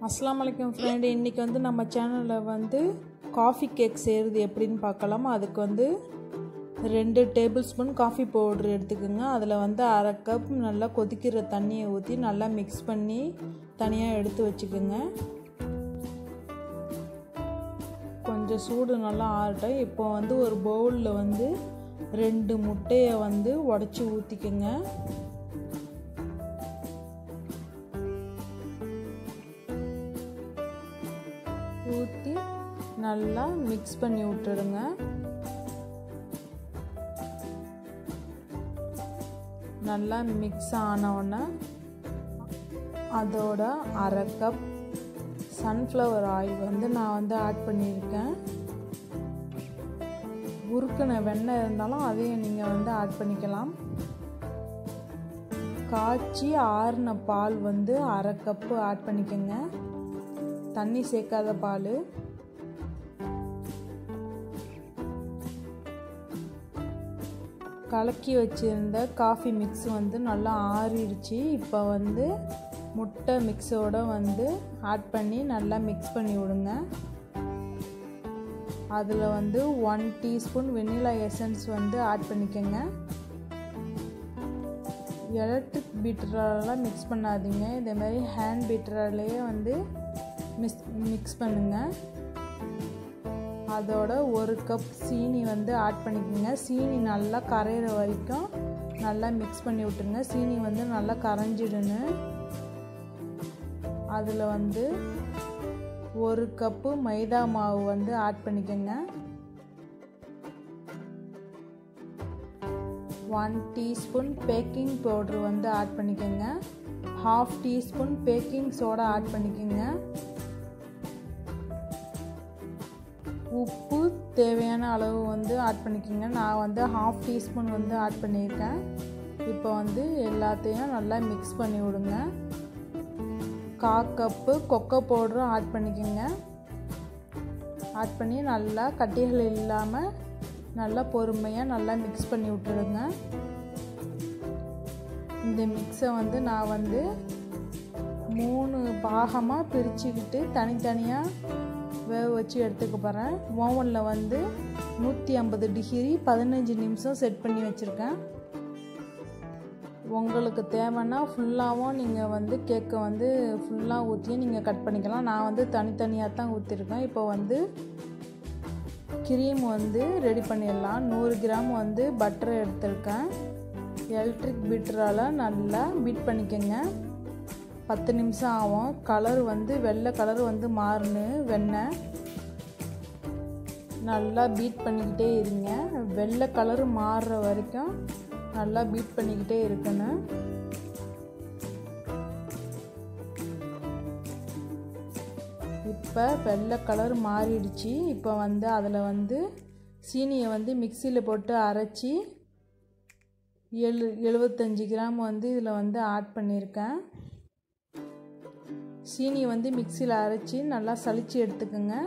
அஸ்லாம் வலைக்கம் ஃப்ரெண்டு இன்றைக்கி வந்து நம்ம சேனலில் வந்து காஃபி கேக் செய்கிறது எப்படின்னு பார்க்கலாம் அதுக்கு வந்து ரெண்டு டேபிள் ஸ்பூன் காஃபி பவுட்ரு எடுத்துக்கோங்க அதில் வந்து அரை கப் நல்லா கொதிக்கிற தண்ணியை ஊற்றி நல்லா மிக்ஸ் பண்ணி தனியாக எடுத்து வச்சுக்கோங்க கொஞ்சம் சூடு நல்லா ஆறட்டும் இப்போ வந்து ஒரு பவுலில் வந்து ரெண்டு முட்டையை வந்து உடச்சி ஊற்றிக்கோங்க ஊற்றி நல்லா மிக்ஸ் பண்ணி விட்டுடுங்க நல்லா மிக்ஸ் ஆனவுடனே அதோட அரை கப் சன்ஃப்ளவர் ஆயில் வந்து நான் வந்து ஆட் பண்ணியிருக்கேன் உருக்கின வெண்ணெய் இருந்தாலும் அதையும் நீங்கள் வந்து ஆட் பண்ணிக்கலாம் காய்ச்சி ஆறின பால் வந்து அரை கப்பு ஆட் பண்ணிக்கோங்க தண்ணி சேர்க்காத பால் கலக்கி வச்சுருந்த காஃபி மிக்ஸ் வந்து நல்லா ஆறிடுச்சு இப்போ வந்து முட்டை மிக்ஸோடு வந்து ஆட் பண்ணி நல்லா மிக்ஸ் பண்ணி விடுங்க அதில் வந்து ஒன் டீஸ்பூன் வெண்ணிலா எசன்ஸ் வந்து ஆட் பண்ணிக்கோங்க எலக்ட்ரிக் பீட்டராலாம் மிக்ஸ் பண்ணாதீங்க இதேமாதிரி ஹேண்ட் பீட்டராலேயே வந்து மிக்ஸ் மிக்ஸ் பண்ணுங்கள் அதோட ஒரு கப் சீனி வந்து ஆட் பண்ணிக்கோங்க சீனி நல்லா கரையிற வரைக்கும் நல்லா மிக்ஸ் பண்ணி விட்டுருங்க சீனி வந்து நல்லா கரைஞ்சிடுன்னு அதில் வந்து ஒரு கப்பு மைதா மாவு வந்து ஆட் பண்ணிக்கோங்க ஒன் டீஸ்பூன் பேக்கிங் பவுட்ரு வந்து ஆட் பண்ணிக்கோங்க half teaspoon baking soda add பண்ணிக்கோங்க உப்பு தேவையான அளவு வந்து ஆட் பண்ணிக்கோங்க நான் வந்து ஹாஃப் டீஸ்பூன் வந்து ஆட் பண்ணியிருக்கேன் இப்போ வந்து எல்லாத்தையும் நல்லா மிக்ஸ் பண்ணி விடுங்க கா கப்பு கொக்கோ பவுடரும் ஆட் பண்ணிக்கோங்க ஆட் பண்ணி நல்லா கட்டிகள் இல்லாமல் நல்லா பொறுமையாக நல்லா மிக்ஸ் பண்ணி விட்டுடுங்க இந்த மிக்ஸை வந்து நான் வந்து மூணு பாகமாக பிரிச்சுக்கிட்டு தனித்தனியாக வேக வச்சு எடுத்துக்க போகிறேன் ஓவனில் வந்து நூற்றி ஐம்பது டிகிரி பதினஞ்சு நிமிஷம் செட் பண்ணி வச்சுருக்கேன் உங்களுக்கு தேவைன்னா ஃபுல்லாகவும் நீங்கள் வந்து கேக்கை வந்து ஃபுல்லாக ஊற்றியும் நீங்கள் கட் பண்ணிக்கலாம் நான் வந்து தனித்தனியாக தான் ஊற்றிருக்கேன் இப்போ வந்து க்ரீம் வந்து ரெடி பண்ணிடலாம் நூறு கிராம் வந்து பட்டரை எடுத்திருக்கேன் எலக்ட்ரிக் பீட்டரால் நல்லா பீட் பண்ணிக்கோங்க பத்து நிமிஷம் ஆகும் கலர் வந்து வெள்ளை கலர் வந்து மாறுன்னு வெண்ணெய் நல்லா பீட் பண்ணிக்கிட்டே இருங்க வெள்ளை கலர் மாறுற வரைக்கும் நல்லா பீட் பண்ணிக்கிட்டே இருக்கணும் இப்போ வெள்ளை கலர் மாறிடுச்சு இப்போ வந்து அதில் வந்து சீனியை வந்து மிக்சியில் போட்டு அரைச்சி எழு எழுபத்தஞ்சி கிராம் வந்து இதில் வந்து ஆட் பண்ணியிருக்கேன் சீனி வந்து மிக்சியில் அரைச்சி நல்லா சளிச்சு எடுத்துக்கோங்க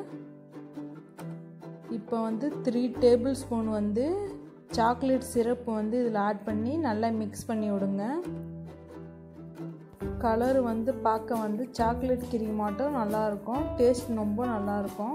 இப்போ வந்து த்ரீ டேபிள் ஸ்பூன் வந்து சாக்லேட் சிரப்பு வந்து இதில் ஆட் பண்ணி நல்லா மிக்ஸ் பண்ணி விடுங்க கலர் வந்து பார்க்க வந்து சாக்லேட் கிரீமாட்டம் நல்லாயிருக்கும் டேஸ்ட் ரொம்ப நல்லாயிருக்கும்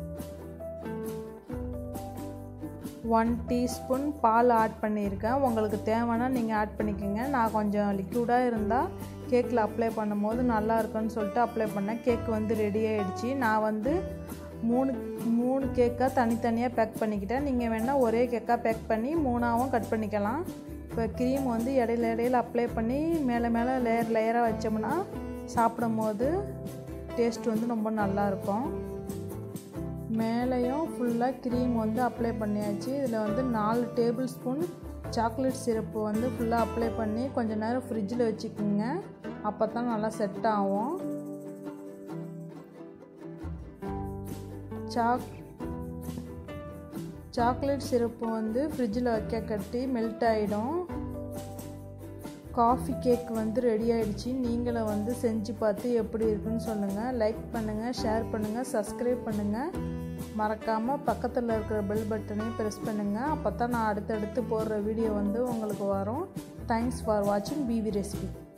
ஒன் டீஸ்பூன் பால் ஆட் பண்ணியிருக்கேன் உங்களுக்கு தேவைன்னா நீங்கள் ஆட் பண்ணிக்கோங்க நான் கொஞ்சம் லிக்யூடாக இருந்தால் கேக்கில் அப்ளை பண்ணும்போது நல்லா இருக்குன்னு சொல்லிட்டு அப்ளை பண்ணேன் கேக் வந்து ரெடி ஆகிடுச்சு நான் வந்து மூணு மூணு கேக்காக தனித்தனியாக பேக் பண்ணிக்கிட்டேன் நீங்கள் வேணால் ஒரே கேக்காக பேக் பண்ணி மூணாவும் கட் பண்ணிக்கலாம் இப்போ க்ரீம் வந்து இடையில இடையில அப்ளை பண்ணி மேலே மேலே லேயர் லேயராக வச்சோம்னா சாப்பிடும் போது டேஸ்ட் வந்து ரொம்ப நல்லாயிருக்கும் மேலேயும் ஃபுல்லாக க்ரீம் வந்து அப்ளை பண்ணியாச்சு இதில் வந்து நாலு டேபிள் ஸ்பூன் சாக்லேட் சிரப்பு வந்து ஃபுல்லாக அப்ளை பண்ணி கொஞ்சம் நேரம் ஃப்ரிட்ஜில் வச்சுக்கோங்க அப்போ தான் நல்லா செட் ஆகும் சாக் சாக்லேட் சிரப்பு வந்து ஃப்ரிட்ஜில் வைக்க கட்டி மெல்ட் ஆகிடும் காஃபி கேக் வந்து ரெடி ஆகிடுச்சு நீங்களும் வந்து செஞ்சு பார்த்து எப்படி இருக்குன்னு சொல்லுங்கள் லைக் பண்ணுங்கள் ஷேர் பண்ணுங்கள் சப்ஸ்கிரைப் பண்ணுங்கள் மறக்காமல் பக்கத்தில் இருக்கிற பெல் பட்டனையும் ப்ரெஸ் பண்ணுங்கள் அப்போ தான் நான் அடுத்தடுத்து போடுற வீடியோ வந்து உங்களுக்கு வரும் தேங்க்ஸ் ஃபார் வாட்சிங் பிவி ரெசிபி